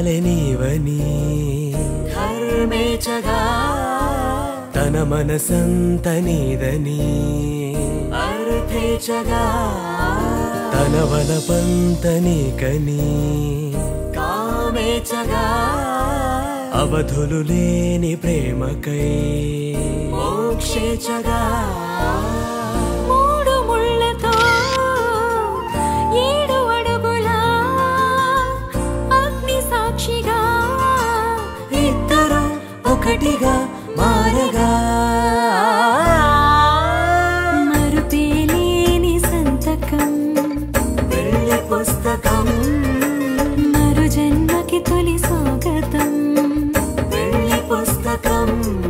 నమ్మాలి నీవని ధర్మేచగా తన మనసంత నీదని అర్థేచగా తన వలపంత నీకని కామేచగా అవధులు లేని ప్రేమకై మోక్షేచగా మూడు ముళ్ళతో ఏడు అడుగుల అగ్ని సాక్షిగా ఇద్దరు ఒకటిగా మారగా మరుపేలేని సంతకం వెళ్ళి పుస్తకం మరు జన్మకి తొలి స్వాగతం వెళ్ళి పుస్తకం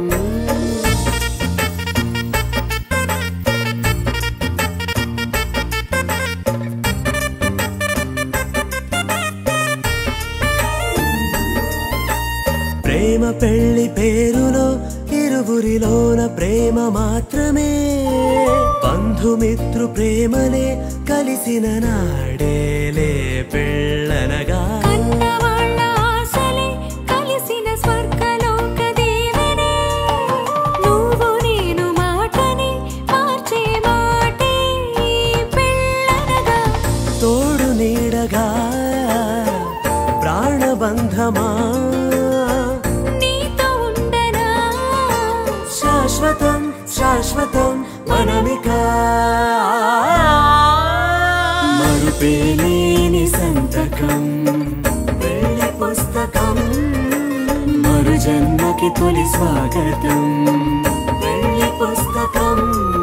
ప్రేమ పెళ్లి పేరులో ఇరువురిలోన ప్రేమ మాత్రమే బంధుమిత్రు ప్రేమనే కలిసిన నాడేలే పెళ్ళనగా కన్నవాళ్ళ ఆశలే కలిసిన స్వర్గలోక దేవనే నువ్వు నేను మాటని మార్చే మాటే ఈ పెళ్ళనగా తోడు నీడగా ప్రాణబంధమా నీతో ఉండనా శాశ్వతం శాశ్వతం మనమిక మరుపేలేని సంతకం వెళ్ళి పుస్తకం మరు జన్మకి తొలి స్వాగతం వెళ్ళి పుస్తకం